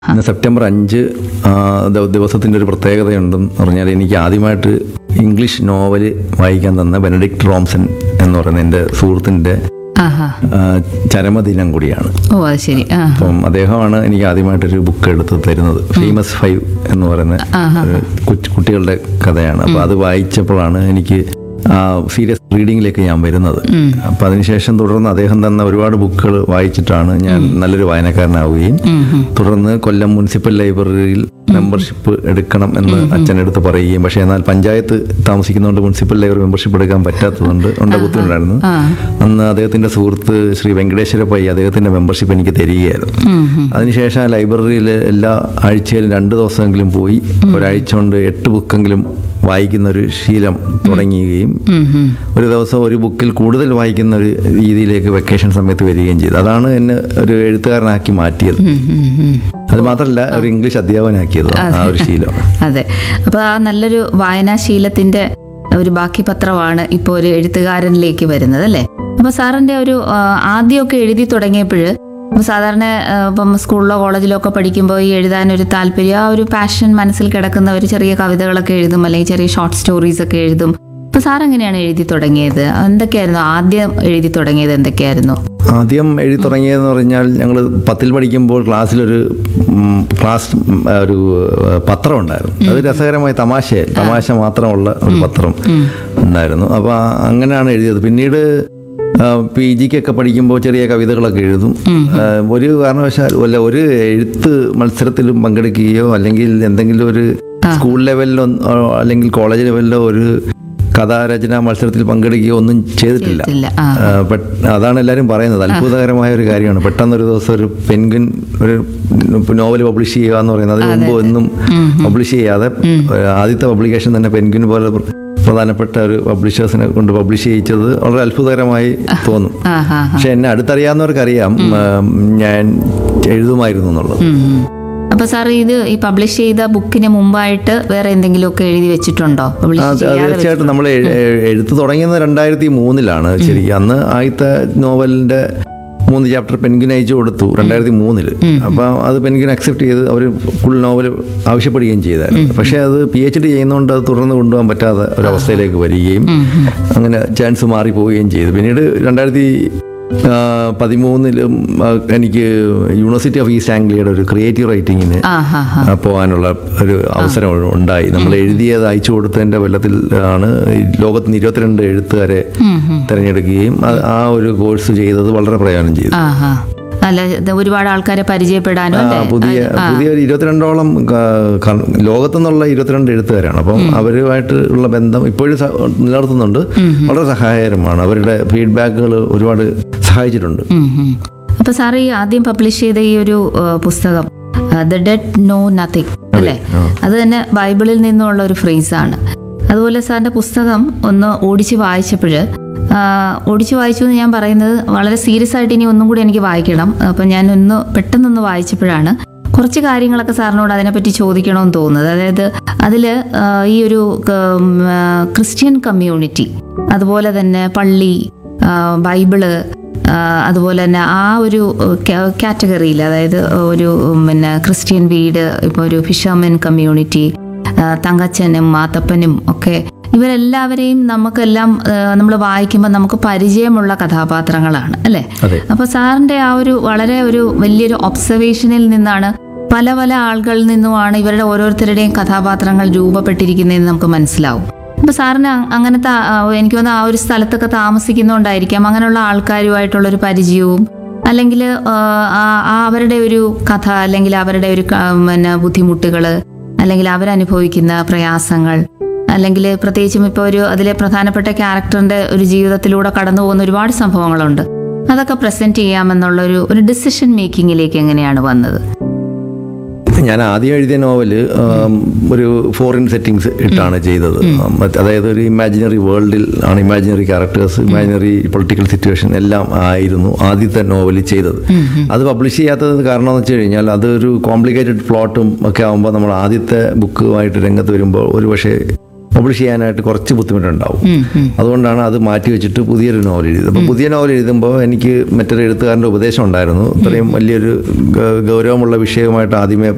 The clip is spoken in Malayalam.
ഇന്ന് സെപ്റ്റംബർ അഞ്ച് ആ, ദ- ദിവസത്തിൻ്റെ ഒരു പ്രത്യേകതയുണ്ടെന്ന് പറഞ്ഞാൽ എനിക്ക് ആദ്യമായിട്ട് ഇംഗ്ലീഷ് നോവൽ വായിക്കാൻ തന്ന ബെനഡിക്ട് റോംസൺ എന്ന് പറയുന്ന എൻ്റെ സുഹൃത്തിൻ്റെ ആഹാ ആ, ചരമദിനം കൂടിയാണ് ഓ അത് ശരി ആ അപ്പം അദ്ദേഹമാണ് എനിക്ക് ആദ്യമായിട്ടൊരു ബുക്ക് എടുത്ത് തരുന്നത് ഫേമസ് ഫൈവ് എന്ന് പറയുന്ന ഒരു കുട്ടി- കുട്ടികളുടെ കഥയാണ് അപ്പോൾ അത് വായിച്ചപ്പോഴാണ് എനിക്ക് സീരിയസ് റീഡിങ്ങിലേക്ക് ഞാൻ വരുന്നത് അപ്പം അതിനുശേഷം തുടർന്ന് അദ്ദേഹം തന്ന ഒരുപാട് ബുക്കുകൾ വായിച്ചിട്ടാണ് ഞാൻ നല്ലൊരു വായനക്കാരനാവുകയും തുടർന്ന് കൊല്ലം മുനിസിപ്പൽ ലൈബ്രറിയിൽ മെമ്പർഷിപ്പ് എടുക്കണം എന്ന് അച്ഛനടുത്ത് പറയുകയും പക്ഷേ എന്നാൽ പഞ്ചായത്ത് താമസിക്കുന്നതുകൊണ്ട് മുനിസിപ്പൽ ലൈബ്രറി മെമ്പർഷിപ്പ് എടുക്കാൻ പറ്റാത്തതുകൊണ്ട് ഉണ്ട് ബുദ്ധിമുട്ടായിരുന്നു അന്ന് അദ്ദേഹത്തിന്റെ സുഹൃത്ത് ശ്രീ വെങ്കടേശ്വര പൈ അദ്ദേഹത്തിന്റെ മെമ്പർഷിപ്പ് എനിക്ക് തരികയായിരുന്നു അതിനുശേഷം ആ ലൈബ്രറിയിൽ എല്ലാ ആഴ്ചയിലും രണ്ട് ദിവസമെങ്കിലും പോയി ഒരാഴ്ച കൊണ്ട് എട്ട് ബുക്കെങ്കിലും വായിക്കുന്ന ഒരു ശീലം തുടങ്ങുകയും ഒരു ദിവസം ഒരു ബുക്കിൽ കൂടുതൽ വായിക്കുന്ന ഒരു രീതിയിലേക്ക് വെക്കേഷൻ സമയത്ത് വരികയും ചെയ്തു അതാണ് എന്നെ ഒരു എഴുത്തുകാരനാക്കി മാറ്റിയത് അത് മാത്രമല്ല ഒരു ഇംഗ്ലീഷ് അധ്യാപകനാക്കിയത് ആ ഒരു ശീലം അതെ അപ്പോൾ ആ നല്ലൊരു വായനാശീലത്തിന്റെ ഒരു ബാക്കി പത്രമാണ് ഇപ്പോൾ ഒരു എഴുത്തുകാരനിലേക്ക് വരുന്നത് അല്ലേ അപ്പോൾ സാറിന്റെ ഒരു ആ, ആദ്യമൊക്കെ എഴുതി തുടങ്ങിയപ്പോൾ ഇപ്പോൾ സാധാരണ ആ, ഇപ്പം സ്കൂളിലോ കോളേജിലോ ഒക്കെ പഠിക്കുമ്പോൾ ഈ എഴുതാനൊരു താല്പര്യം ആ ഒരു പാഷൻ മനസ്സിൽ കിടക്കുന്ന ഒരു ചെറിയ കവിതകളൊക്കെ എഴുതും അല്ലെങ്കിൽ ചെറിയ ഷോർട്ട് സ്റ്റോറീസ് ഒക്കെ എഴുതും അപ്പോൾ സാർ എങ്ങനെയാണ് എഴുതി തുടങ്ങിയത് എന്തൊക്കെയായിരുന്നു ആദ്യം എഴുതി തുടങ്ങിയത് എന്തൊക്കെയായിരുന്നു ആദ്യം എഴുതി തുടങ്ങിയതെന്ന് പറഞ്ഞാൽ ഞങ്ങൾ പത്തിൽ പഠിക്കുമ്പോൾ ക്ലാസ്സിലൊരു ഉം, ക്ലാസ് ഉം, ഒരു ഏഹ്, പത്രം ഉണ്ടായിരുന്നു അത് രസകരമായ തമാശ തമാശ മാത്രമുള്ള ഒരു പത്രം ഉണ്ടായിരുന്നു അപ്പോൾ അങ്ങനെയാണ് എഴുതിയത് പിന്നീട് പി ജിക്കൊക്കെ പഠിക്കുമ്പോൾ ചെറിയ കവിതകളൊക്കെ എഴുതും ആ, ഒരു കാരണവശാൽ അല്ല ഒരു എഴുത്ത് മത്സരത്തിലും പങ്കെടുക്കുകയോ അല്ലെങ്കിൽ എന്തെങ്കിലും ഒരു സ്കൂൾ ലെവലിലോ അല്ലെങ്കിൽ കോളേജ് ലെവലിലോ ഒരു കഥാരചന മത്സരത്തിൽ പങ്കെടുക്കുകയോ ഒന്നും ചെയ്തിട്ടില്ല ഇല്ല ആ ആ, പെട്ട്- അതാണ് എല്ലാവരും പറയുന്നത് അത്ഭുതകരമായ ഒരു കാര്യമാണ് പെട്ടെന്ന് ഒരു ദിവസം ഒരു പെൻഗ്വിൻ ഒരു നോവൽ പബ്ലിഷ് ചെയ്യുക എന്ന് പറയുന്നത് അതിന് മുമ്പ് ഒന്നും പബ്ലിഷ് ചെയ്യാതെ ആദ്യത്തെ പബ്ലിക്കേഷൻ തന്നെ പെൻഗ്വിൻ പോലെ പ്ര- പ്രധാനപ്പെട്ട ഒരു പബ്ലിഷേഴ്സിനെ കൊണ്ട് പബ്ലിഷ് ചെയ്യിച്ചത് വളരെ അത്ഭുതകരമായി തോന്നും ആ ഹാ പക്ഷെ എന്നെ അടുത്തറിയാവുന്നവർക്കറിയാം ആ, ഞാൻ എഴുതുമായിരുന്നു എന്നുള്ളത് അപ്പൊ സാർ ഇത് ഈ പബ്ലിഷ് ചെയ്ത ബുക്കിന് മുമ്പായിട്ട് വേറെ എന്തെങ്കിലുമൊക്കെ എഴുതി വെച്ചിട്ടുണ്ടോ ആ, പബ്ലിഷ് അത് ചെയ്യാതെ തീർച്ചയായിട്ടും നമ്മൾ എഴുത്ത് തുടങ്ങിയത് രണ്ടായിരത്തി മൂന്നിലാണ് ശരിക്കും അന്ന് ആദ്യത്തെ നോവലിന്റെ മൂന്ന് ചാപ്റ്റർ പെൻഗിൻ അയച്ചു കൊടുത്തു രണ്ടായിരത്തി മൂന്നില് അപ്പം അത് പെൻഗിൻ അക്സെപ്റ്റ് ചെയ്ത് അവർ ഫുൾ നോവൽ ആവശ്യപ്പെടുകയും ചെയ്തായിരുന്നു പക്ഷേ അത് പി എച്ച് ഡി ചെയ്യുന്നതുകൊണ്ട് അത് തുടർന്ന് കൊണ്ടുപോകാൻ പറ്റാത്ത ഒരവസ്ഥയിലേക്ക് വരികയും അങ്ങനെ ചാൻസ് മാറിപ്പോവുകയും ചെയ്തു പിന്നീട് രണ്ടായിരത്തി ആ, പതിമൂന്നിലും ആ, എനിക്ക് യൂണിവേഴ്സിറ്റി ഓഫ് ഈസ്റ്റ് ആംഗ്ലിയയുടെ ഒരു ക്രിയേറ്റീവ് റൈറ്റിങ്ങിന് ആ ഹാ ഹാ ആ, പോകാനുള്ള ഒരു അവസരം ഉണ്ടായി നമ്മൾ എഴുതിയത് അയച്ചു കൊടുത്തതിന്റെ വെള്ളത്തിൽ ആണ് ഈ ലോകത്ത് നിന്ന് ഇരുപത്തിരണ്ട് എഴുത്തുകാരെ തിരഞ്ഞെടുക്കുകയും ആ- ആ ഒരു കോഴ്സ് ചെയ്തത് വളരെ പ്രയോജനം ചെയ്തു ആ ഹാ അല്ല ഇത് ഒരുപാട് ആൾക്കാരെ പരിചയപ്പെടാനും ആ, അല്ലേ പുതിയ പുതിയ ഒരു ഇരുപത്തിരണ്ടോളം ക- ക- ലോകത്തു നിന്നുള്ള ഇരുപത്തിരണ്ട് എഴുത്തുകാരാണ് അപ്പം അവരുമായിട്ട് ഉള്ള ബന്ധം ഇപ്പോഴും സ- നിലനിർത്തുന്നുണ്ട് വളരെ സഹായകരമാണ് അവരുടെ ഫീഡ്ബാക്കുകൾ ഒരുപാട് സഹായിച്ചിട്ടുണ്ട് ഉം, ഉം. അപ്പൊ സാർ ഈ ആദ്യം പബ്ലിഷ് ചെയ്ത ഈ ഒരു ആ, പുസ്തകം ദ ഡെഡ് നോ നത്തിങ് അല്ലേ അത് തന്നെ ബൈബിളിൽ നിന്നുള്ള ഒരു ഫ്രേസാണ് അതുപോലെ സാറിന്റെ പുസ്തകം ഒന്ന് ഓടിച്ച് വായിച്ചപ്പോൾ ഓടിച്ച് വായിച്ചു എന്ന് ഞാൻ പറയുന്നത് വളരെ സീരിയസ് ആയിട്ട് ഇനി ഒന്നും കൂടി എനിക്ക് വായിക്കണം അപ്പം ഞാൻ ഒന്ന് പെട്ടെന്നൊന്ന് വായിച്ചപ്പോഴാണ് കുറച്ച് കാര്യങ്ങളൊക്കെ സാറിനോട് അതിനെപ്പറ്റി ചോദിക്കണമെന്ന് തോന്നുന്നത് അതായത് അതിൽ ഈ ഒരു ഉം, ആ, ക്രിസ്ത്യൻ കമ്മ്യൂണിറ്റി അതുപോലെ തന്നെ പള്ളി ആ, ബൈബിള് ആ, അതുപോലെ തന്നെ ആ ഒരു കാറ്റഗറിയിൽ അതായത് ഒരു ഉം, പിന്നെ ക്രിസ്ത്യൻ വീട് ഇപ്പോൾ ഒരു ഫിഷർമെൻ കമ്മ്യൂണിറ്റി ആ, തങ്കച്ചനും മാത്തപ്പനും ഒക്കെ ഇവരെല്ലാവരെയും നമുക്കെല്ലാം നമ്മൾ വായിക്കുമ്പോൾ നമുക്ക് പരിചയമുള്ള കഥാപാത്രങ്ങളാണ് അല്ലേ അതെ അപ്പോൾ സാറിന്റെ ആ ഒരു വളരെ ഒരു വലിയൊരു ഒബ്സർവേഷനിൽ നിന്നാണ് പല പല ആളുകളിൽ നിന്നുമാണ് ഇവരുടെ ഓരോരുത്തരുടെയും കഥാപാത്രങ്ങൾ രൂപപ്പെട്ടിരിക്കുന്നതെന്ന് നമുക്ക് മനസ്സിലാവും അപ്പൊ സാറിന് അ- അങ്ങനത്തെ ആ, എനിക്ക് തോന്നുന്നു ആ ഒരു സ്ഥലത്തൊക്കെ താമസിക്കുന്നതുകൊണ്ടായിരിക്കാം അങ്ങനെയുള്ള ആൾക്കാരുമായിട്ടുള്ള ഒരു പരിചയവും അല്ലെങ്കിൽ അവരുടെ ഒരു കഥ അല്ലെങ്കിൽ അവരുടെ ഒരു ക- പിന്നെ ബുദ്ധിമുട്ടുകൾ അല്ലെങ്കിൽ അവരനുഭവിക്കുന്ന പ്രയാസങ്ങൾ അല്ലെങ്കിൽ പ്രത്യേകിച്ചും ഇപ്പോൾ ഒരു അതിലെ പ്രധാനപ്പെട്ട ക്യാരക്ടറിന്റെ ഒരു ജീവിതത്തിലൂടെ കടന്നു പോകുന്ന ഒരുപാട് സംഭവങ്ങളുണ്ട് അതൊക്കെ പ്രസന്റ് ചെയ്യാമെന്നുള്ള ഒരു ഒരു ഡിസിഷൻ മേക്കിങ്ങിലേക്ക് എങ്ങനെയാണ് വന്നത് ഞാൻ ആദ്യം എഴുതിയ നോവല് ആം, ഒരു ഫോറിൻ സെറ്റിങ്സ് ഇട്ടാണ് ചെയ്തത് ആം, മറ്റ് അതായത് ഒരു ഇമാജിനറി വേൾഡിൽ ആണ് imaginary characters imaginary political situation എല്ലാം ആയിരുന്നു ആദ്യത്തെ നോവൽ ചെയ്തത് അത് പബ്ലിഷ് ചെയ്യാത്തത് കാരണം എന്ന് വെച്ച് കഴിഞ്ഞാൽ അതൊരു കോംപ്ലിക്കേറ്റഡ് പ്ലോട്ടും ഒക്കെ ആകുമ്പോൾ നമ്മൾ ആദ്യത്തെ ബുക്കുമായിട്ട് രംഗത്ത് വരുമ്പോൾ ഒരു പക്ഷേ പബ്ലിഷ് ചെയ്യാനായിട്ട് കുറച്ച് ബുദ്ധിമുട്ടുണ്ടാവും അതുകൊണ്ടാണ് അത് മാറ്റി വെച്ചിട്ട് പുതിയൊരു നോവൽ എഴുതിയത് അപ്പോൾ പുതിയ നോവൽ എഴുതുമ്പോൾ എനിക്ക് മറ്റൊരു എഴുത്തുകാരൻ്റെ ഉപദേശം ഉണ്ടായിരുന്നു ഇത്രയും വലിയൊരു ഗ- ഗൗരവമുള്ള വിഷയമായിട്ട് ആദ്യമേ